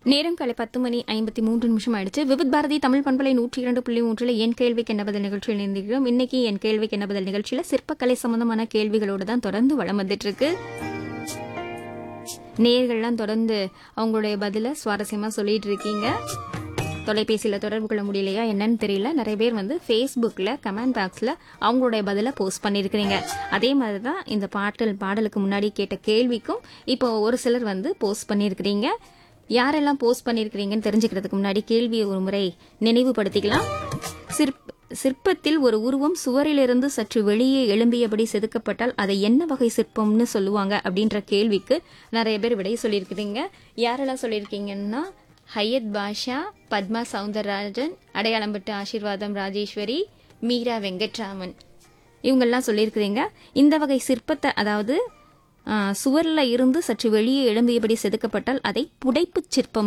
நேரம் காலை பத்து மணி ஐம்பத்தி மூன்று நிமிஷம் ஆயிடுச்சு விவித் பாரதி தமிழ் பண்பலை நூற்றி இரண்டு புள்ளி மூன்றில் என் கேள்விக்கு என்ன பதில் நிகழ்ச்சியில் இணைந்திருக்கிறோம் இன்னைக்கு என் கேள்விக்கு என்ன பதில் நிகழ்ச்சியில சிற்பக்கலை சம்பந்தமான கேள்விகளோடு தான் தொடர்ந்து வளம் வந்துட்டு இருக்கு நேர்கள்லாம் தொடர்ந்து அவங்களுடைய பதில சுவாரஸ்யமா சொல்லிட்டு இருக்கீங்க தொலைபேசியில் தொடர்பு கொள்ள முடியலையா என்னன்னு தெரியல நிறைய பேர் வந்து ஃபேஸ்புக்கில் கமெண்ட் பாக்ஸில் அவங்களுடைய பதிலை போஸ்ட் பண்ணியிருக்கிறீங்க அதே மாதிரி தான் இந்த பாட்டல் பாடலுக்கு முன்னாடி கேட்ட கேள்விக்கும் இப்போ ஒரு சிலர் வந்து போஸ்ட் பண்ணியிருக்கிறீங்க யாரெல்லாம் போஸ்ட் பண்ணியிருக்கிறீங்கன்னு தெரிஞ்சுக்கிறதுக்கு முன்னாடி கேள்வியை ஒரு முறை நினைவுபடுத்திக்கலாம் சிற்ப சிற்பத்தில் ஒரு உருவம் சுவரிலிருந்து சற்று வெளியே எழும்பியபடி செதுக்கப்பட்டால் அதை என்ன வகை சிற்பம்னு சொல்லுவாங்க அப்படின்ற கேள்விக்கு நிறைய பேர் விடை சொல்லியிருக்கிறீங்க யாரெல்லாம் சொல்லியிருக்கீங்கன்னா ஹையத் பாஷா பத்மா சவுந்தரராஜன் அடையாளம்பட்டு ஆசீர்வாதம் ராஜேஸ்வரி மீரா வெங்கட்ராமன் இவங்கெல்லாம் சொல்லியிருக்கிறீங்க இந்த வகை சிற்பத்தை அதாவது ஆ, சுவர்ல இருந்து சற்று வெளியே எழும்பியபடி செதுக்கப்பட்டால் அதை புடைப்புச் சிற்பம்